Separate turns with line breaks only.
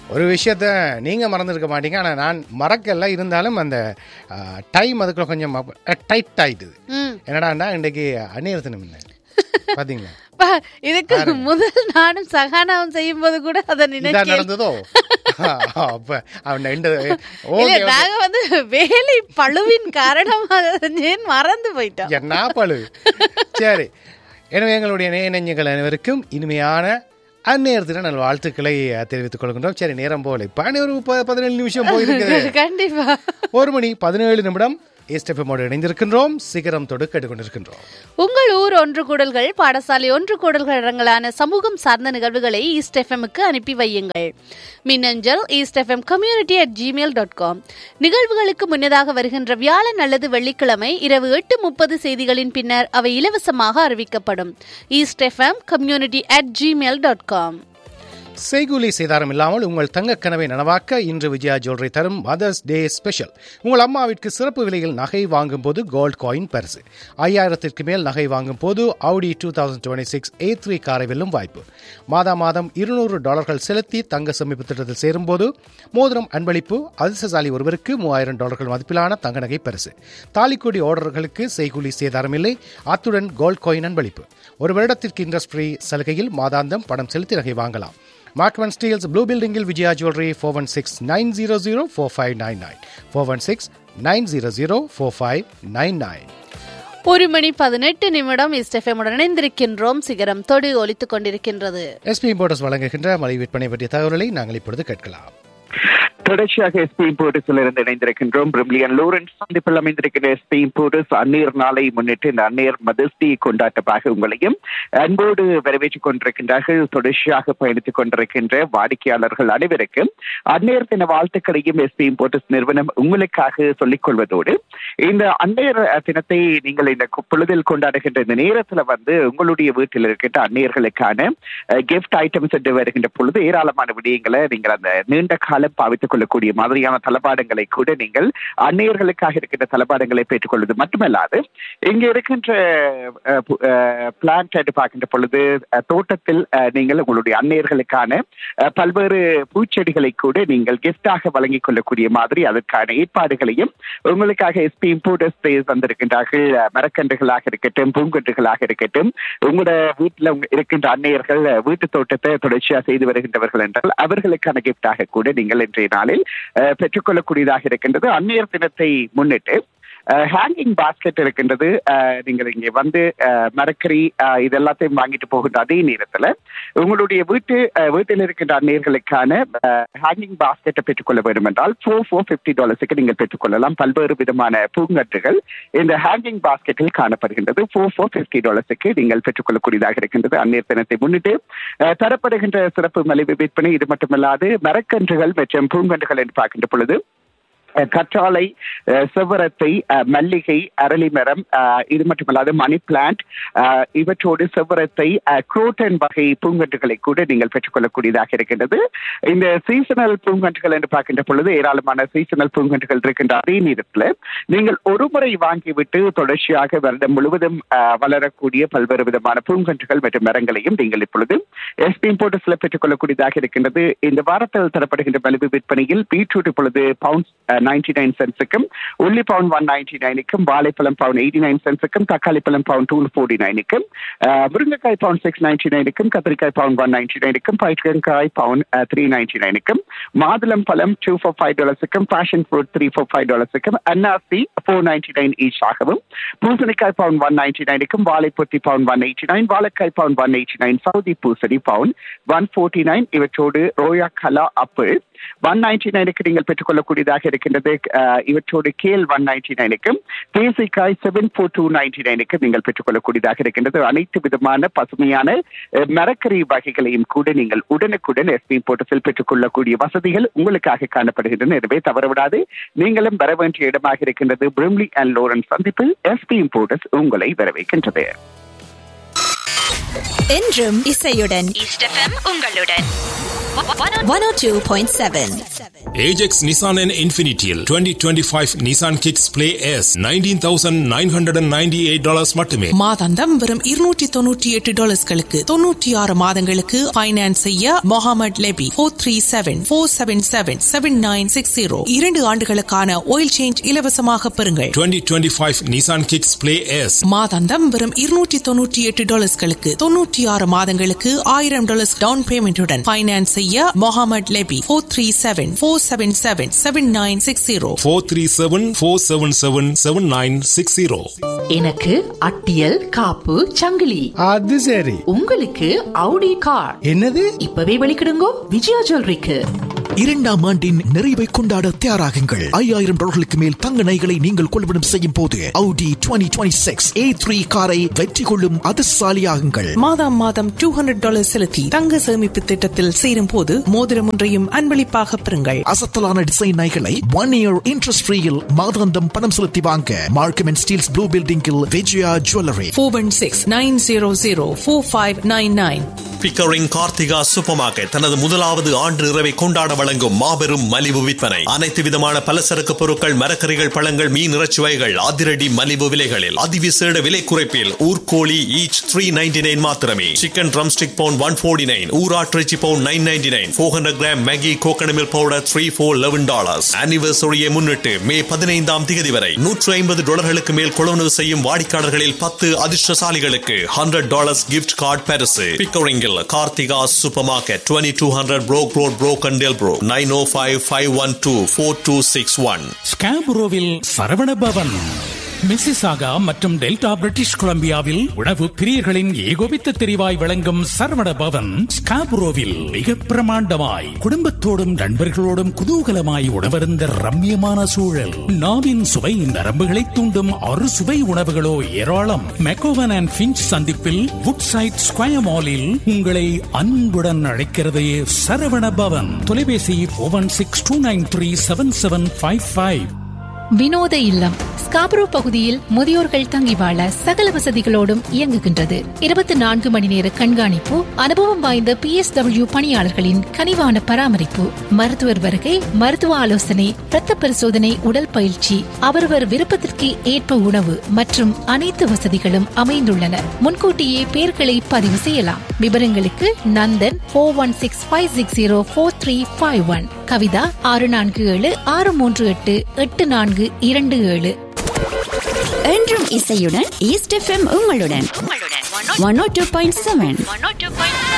ஒரு விஷயத்த நீங்க மறந்துருக்க மாட்டீங்க ஆனா நான் மறக்கல இருந்தாலும் அந்த டைம் அதுக்குள்ள கொஞ்சம் டைட் ஆயிட்டுது
ம்.
என்னடாண்டா இன்றைக்கு அந்நியர் தினம் என்ன பாத்தீங்களா
பா, இதுக்கு முதல் நானும் சகானாவும் செய்யும் போது கூட அதை
இதா
நினைக்க
நடந்ததோ அப்ப அவன் ரெண்டு
இல்ல
ஓகே
நாங்க வந்து வேலை பழுவின் காரணமாக செஞ்சேன் மறந்து போயிட்டோம்
என்ன பழு சரி எனவே எங்களுடைய நேய நெஞ்சங்கள் அனைவருக்கும் இனிமையான அந்நேர தின நல் வாழ்த்துக்களை அஹ், தெரிவித்துக் கொள்கின்றோம் சரி நேரம் போல இப்ப ஒரு ப- பதினேழு நிமிஷம் போயிருக்குது
கண்டிப்பா
ஒரு மணி பதினேழு நிமிடம் ஏஸ்டெஃபமோடு இணைந்திருக்கின்றோம் சிகரம் தொடு கேட்டுக்கொண்டிருக்கின்றோம்
உங்கள் ஊர் ஒன்று கூடல்கள் பாடசாலை ஒன்று கூடல்கள் இடங்களான சமூகம் சார்ந்த நிகழ்வுகளை ஈஸ்ட் எஃப்எம்க்கு அனுப்பி வையுங்கள் மின்னஞ்சல் east FM community at Gmail dot com நிகழ்வுகளுக்கு முன்னதாக வருகின்ற வியாழன் அல்லது வெள்ளிக்கிழமை இரவு எட்டு முப்பது செய்திகளின் பின்னர் அவை இலவசமாக அறிவிக்கப்படும் east FM community at Gmail dot com
செய்கூலி சேதாரம் இல்லாமல் உங்கள் தங்க கனவை நனவாக்க இன்று விஜயா ஜுவல்லரி தரும் மதர்ஸ் டே ஸ்பெஷல் உங்கள் அம்மாவிற்கு சிறப்பு விலையில் நகை வாங்கும் போது கோல்ட் காயின் பரிசு ஐயாயிரத்திற்கு மேல் நகை வாங்கும் போது Audi two thousand twenty six A three காரை வெல்லும் வாய்ப்பு மாதா மாதம் இருநூறு டாலர்கள் செலுத்தி தங்க சேமிப்பு திட்டத்தில் சேரும்போது மோதிரம் அன்பளிப்பு அதிர்ஷ்டசாலி ஒருவருக்கு மூவாயிரம் டாலர்கள் மதிப்பிலான தங்க நகை பரிசு தாலிக்கொடி ஆர்டர்களுக்கு செய்கூலி சேதாரம் இல்லை அத்துடன் கோல்ட் காயின் அன்பளிப்பு ஒரு வருடத்திற்கு இன்ட்ரெஸ்ட் ஃப்ரீ சலுகையில் மாதாந்தம் பணம் செலுத்தி நகை வாங்கலாம் மார்க்மன் ஸ்டீல்ஸ் ப்ளூ பில்டிங்கில் Vijaya jewellery four one six nine zero zero four five nine nine four one six nine zero zero four five nine nine
ஒரு மணி பதினெட்டு நிமிடம் ஈஸ்ட் எஃப்எம்முடன் இணைந்திருக்கின்றோம் சிகரம் தொடு ஒலித்துக் கொண்டிருக்கின்றது
எஸ்பி இம்போர்ட்டர்ஸ் வழங்குகின்ற மலை விற்பனை பற்றிய தகவல்களை நாங்கள் இப்பொழுது கேட்கலாம்
தொடர்ச்சியாக எஸ்பி இம்போர்ட்டஸில் இருந்து இணைந்திருக்கின்றோம் பிரிமிலியன் லூரன்ஸ் சந்திப்பில் அமைந்திருக்கிற எஸ்பி இம்போர்ட்டஸ் அந்நீர் நாளை முன்னிட்டு இந்த அந்நீர் மதர்ஸ் டே கொண்டாட்டமாக உங்களையும் அன்போடு வரவேற்றுக் கொண்டிருக்கின்றார்கள் தொடர்ச்சியாக பயணித்துக் கொண்டிருக்கின்ற வாடிக்கையாளர்கள் அனைவருக்கும் அந்நேர் தின வாழ்த்துக்களையும் எஸ்பி இம்போர்ட்டஸ் நிறுவனம் உங்களுக்காக சொல்லிக் கொள்வதோடு இந்த அந்நேர் தினத்தை நீங்கள் இந்த கு- பொழுதில் கொண்டாடுகின்ற இந்த நேரத்துல வந்து உங்களுடைய வீட்டில் இருக்கின்ற அந்நியர்களுக்கான கிஃப்ட் ஐட்டம்ஸ் என்று வருகின்ற பொழுது ஏராளமான விடயங்களை நீங்கள் அந்த நீண்ட காலம் பாவித்துக் கொள்ளக்கூடிய மாதிரியான தளபாடங்களை கூட நீங்கள் அந்நியர்களுக்காக இருக்கின்ற தளபாடங்களை பெற்றுக்கொள்வது மட்டுமல்லாது இங்க இருக்கின்ற பிளான்ட் என்று பார்க்கின்ற பொழுது அஹ், தோட்டத்தில் அஹ், நீங்கள் உங்களுடைய அந்நியர்களுக்கான அஹ், பல்வேறு பூச்செடிகளை கூட நீங்கள் கிஃப்டாக வழங்கிக் கொள்ளக்கூடிய மாதிரி அதற்கான ஏற்பாடுகளையும் உங்களுக்காக எஸ்பி இம்போர்ட்டர்ஸ் வந்திருக்கின்றார்கள் அஹ், மரக்கன்றுகளாக இருக்கட்டும் பூங்கன்றுகளாக இருக்கட்டும் உங்களோட வீட்டில் இருக்கின்ற அன்னையர்கள் அஹ், வீட்டு தோட்டத்தை தொடர்ச்சியா செய்து வருகின்றவர்கள் என்றால் அவர்களுக்கான கிஃப்டாக கூட நீங்கள் இன்றைய நாளில் அஹ், பெற்றுக்கொள்ளக்கூடியதாக இருக்கின்றது அன்னையர் தினத்தை முன்னிட்டு ஹேங்கிங் பாஸ்கெட் இருக்கின்றது அஹ், நீங்கள் இங்கே வந்து அஹ், மரக்கறி அஹ், இது எல்லாத்தையும் வாங்கிட்டு போகின்ற அதே நேரத்துல உங்களுடைய வீட்டு அஹ், வீட்டில் இருக்கின்ற அந்நியர்களுக்கான ஹேங்கிங் பாஸ்கெட்டை பெற்றுக்கொள்ள வேண்டும் என்றால் ஃபோர் ஃபோர் ஃபிஃப்டி டாலர்ஸுக்கு நீங்கள் பெற்றுக்கொள்ளலாம் பல்வேறு விதமான பூங்கன்றுகள் இந்த ஹேங்கிங் பாஸ்கெட்டில் காணப்படுகின்றது ஃபோர் ஃபோர் ஃபிஃப்டி டாலர்ஸுக்கு நீங்கள் பெற்றுக்கொள்ளக்கூடியதாக இருக்கின்றது அந்நியர் தினத்தை முன்னிட்டு அஹ், தரப்படுகின்ற சிறப்பு மலிவு விற்பனை இது மட்டுமல்லாது மரக்கன்றுகள் மற்றும் பூங்கன்றுகள் என்று பார்க்கின்ற பொழுது அஹ், கற்றாழை அஹ், செவ்வரத்தை அஹ், மல்லிகை அரளி மரம் அஹ், இது மட்டுமல்லாது மணி பிளான்ட் அஹ், இவற்றோடு செவ்வரத்தை குரோட்டன் வகை பூங்கன்றுகளை கூட நீங்கள் பெற்றுக்கொள்ளக்கூடியதாக இருக்கின்றது இந்த சீசனல் பூங்கன்றுகள் என்று பார்க்கின்ற பொழுது ஏராளமான சீசனல் பூங்கன்றுகள் இருக்கின்ற அதே நேரத்தில் நீங்கள் ஒரு முறை வாங்கிவிட்டு தொடர்ச்சியாக வருடம் முழுவதும் அஹ், வளரக்கூடிய பல்வேறு விதமான பூங்கன்றுகள் மற்றும் மரங்களையும் நீங்கள் இப்பொழுது எஸ்பி இம்போர்ட்டஸ்ல பெற்றுக்கொள்ளக்கூடியதாக இருக்கின்றது இந்த வாரத்தில் தரப்படுகின்ற மலிவு விற்பனையில் பீட்ரூட் இப்பொழுது பவுண்ட் நைன்டி நைன் சென்ஸுக்கும் உள்ளி பவுண்ட் ஒன் நைன்டி நைனுக்கும் வாழைப்பழம் பவுண்ட் எயிட்டி நைன் சென்ஸுக்கும் தக்காளி பழம் பவுண்ட் டூ ஃபோர்ட்டி நைனுக்கும் முருங்கைக்காய் பவுண்ட் சிக்ஸ் நைன்டி நைனுக்கும் கத்திரிக்காய் பவுண்ட் ஒன் நைன்டி நைனுக்கும் பயிற்காய் பவுண்ட் த்ரீ நைன்டி நைனுக்கும் மாதுளம் பழம் டூ ஃபோர் ஃபைவ் டாலர்ஸுக்கும் passion fruit three for five டாலர்ஸுக்கும் அன்னாசி ஃபோர் நைன்டி நைன் ஈச் ஆகவும் பூசணிக்காய் பவுண்ட் ஒன் நைன்டி நைனுக்கும் வாழைப்பொட்டி பவுண்ட் ஒன் எயிட்டி நைன் வாழைக்காய் பவுண்ட் ஒன் எயிட்டி நைன் சவுதி பூசணி பவுண்ட் ஒன் ஃபோர்ட்டி நைன் இவற்றோடு royal gala apple one ninety நைனுக்கு நீங்கள் பெற்றுக்கொள்ளக்கூடியதாக இருக்கின்றது அஹ், இவற்றோடு கேல் ஒன் நைன்டி நைனுக்கும் தேசிக்காய் செவன் ஃபோர் டூ நைன்டி நைனுக்கு நீங்கள் பெற்றுக்கொள்ளக்கூடியதாக இருக்கின்றது அனைத்து விதமான பசுமையான அஹ், மரக்கறி வகைகளையும் கூட நீங்கள் உடனுக்குடன் எஸ்பி போட்டஸில் பெற்றுக்கொள்ளக்கூடிய வசதிகள் உங்களுக்காக காணப்படுகின்றன எனவே தவறவிடாது நீங்களும் வர வேண்டிய இடமாக இருக்கின்றது பிரிம்லி அண்ட் லோரன் சந்திப்பில் எஸ்பி இம்போர்ட்டஸ் உங்களை வரவேற்கின்றது
என்றும் இசையுடன்
ஈஸ்ட் எஃப்எம் உங்களுடன்
102.7
Ajax Nissan and Infinitial 2025 Nissan Kicks Play S $19,998 மட்டுமே
மாதாந்தம் வெறும் இருநூற்றி தொண்ணூற்றி எட்டு டாலர்ஸ்களுக்கு தொண்ணூற்றி ஆறு மாதங்களுக்கு பைனான்ஸ் செய்ய Mohamed Lebbe four three seven four seven seven seven nine six zero இரண்டு ஆண்டுகளுக்கான ஆயில் சேஞ்ச் இலவசமாக பெறுங்கள்
2025 Nissan Kicks Play S
மாதாந்தம் வெறும் இருநூற்றி தொண்ணூற்றி எட்டு டாலர்ஸ்களுக்கு தொண்ணூற்றி ஆறு மாதங்களுக்கு ஆயிரம் டாலர்ஸ் டவுன் பேமெண்ட்டுடன் பைனான்ஸ் செய்ய Mohamed Lebbe four three seven four seven seven seven nine six zero
437-477-7960
எனக்கு அட்டியல் காப்பு சங்கிலி
அது சரி
உங்களுக்கு அவுடி கார்
என்னது
இப்பவே வெளிக்கிடுங்கோ விஜயா ஜுவல்லரிக்கு
இரண்டாம் ஆண்டின் நிறைவை கொண்டாட தயாராகுங்கள் ஐயாயிரம் டாலர்களுக்கு மேல் தங்க நகைகளை நீங்கள் கொள்வனம் செய்யும் போது Audi 2026 A3 காரை வெற்றி கொள்ளும் அதிர்ஷ்டசாலியாகுங்கள்
மாதம் மாதம் டூ ஹண்ட்ரட் டாலர் செலுத்தி தங்க சேமிப்பு திட்டத்தில் சேரும் போது மோதிரம் ஒன்றையும் அன்பளிப்பாக பெறுங்கள்
அசத்தலான டிசைன் நகைகளை ஒன் இயர் இன்ட்ரெஸ்ட் ஃப்ரீயில் மாதாந்தம் பணம் செலுத்தி வாங்க மார்க்கம் அண்ட் ஸ்டீல்ஸ் ப்ளூ பில்டிங்கில் Vijaya jewellery
four one six nine zero zero four five nine nine
Pickering Karthika supermarket தனது முதலாவது ஆண்டு இரவை கொண்டாட வழங்கும் மாபெரும் மலிவு விற்பனை அனைத்து விதமான பலசரக்கு பொருட்கள் மரக்கறிகள் பழங்கள் மீன் இறைச்சி வகைகள் அதிரடி மலிவு விலைகளில் அதிவிசேட விலை குறைப்பில் ஊர்கோழி ஈச் த்ரீ நைன்டி நைன் மாத்திரமே chicken drumstick pound one forty nine ஊராட்டிறைச்சி pound nine ninety nine four hundred gram Maggi coconut milk powder three for eleven dollars ஆனிவர்சரியை முன்னிட்டு மே பதினைந்தாம் தேதி வரை நூற்று ஐம்பது டாலர்களுக்கு மேல் கொள்வனவு செய்யும் வாடிக்கையாளர்களில் பத்து அதிர்ஷ்டசாலிகளுக்கு ஹண்ட்ரட் டாலர்ஸ் கிஃப்ட் கார்டு பரிசு பிக்கரிங்கில் Karthika supermarket twenty two hundred Brock road Brock and டெல்ப்ரோ nine O five five one two four two six one
ஸ்காபுரோவில் சரவண பவன் மிசிசாகா மற்றும் டெல்டா பிரிட்டிஷ் கொலம்பியாவில் உணவு பிரியர்களின் ஏகோபித்த தெரிவாய் வழங்கும் சரவண பவன் ஸ்காபுரோவில் மிக பிரமாண்டமாய் குடும்பத்தோடும் நண்பர்களோடும் குதூகலமாய் உணவருந்த ரம்மியமான சூழல் நாவின் சுவை நரம்புகளை தூண்டும் அறு சுவை உணவுகளோ ஏராளம் மெக்கோவன் அண்ட் பிஞ்ச் சந்திப்பில் வுட் சைட் ஸ்கொயர் மாலில் உங்களை அன்புடன் அழைக்கிறது சரவண பவன் தொலைபேசி one six two nine three seven seven five five
வினோத இல்லம் ஸ்காப்ரோ பகுதியில் முதியோர்கள் தங்கி வாழ சகல வசதிகளோடும் இயங்குகின்றது இருபத்தி நான்கு மணி நேர கண்காணிப்பு அனுபவம் வாய்ந்த பி எஸ் டபிள்யூ பணியாளர்களின் கனிவான பராமரிப்பு மருத்துவர் வருகை மருத்துவ ஆலோசனை இரத்த பரிசோதனை உடல் பயிற்சி அவரவர் விருப்பத்திற்கு ஏற்ப உணவு மற்றும் அனைத்து வசதிகளும் அமைந்துள்ளன முன்கூட்டியே பெயர்களை பதிவு செய்யலாம் விவரங்களுக்கு Nandan four one six five six zero four three five one Kavitha ஆறு நான்கு ஏழு ஆறு மூன்று எட்டு எட்டு நான்கு இரண்டு ஏழு
என்றும் இசையுடன் ஈஸ்ட் எஃப்எம் உங்களுடன் one O two point seven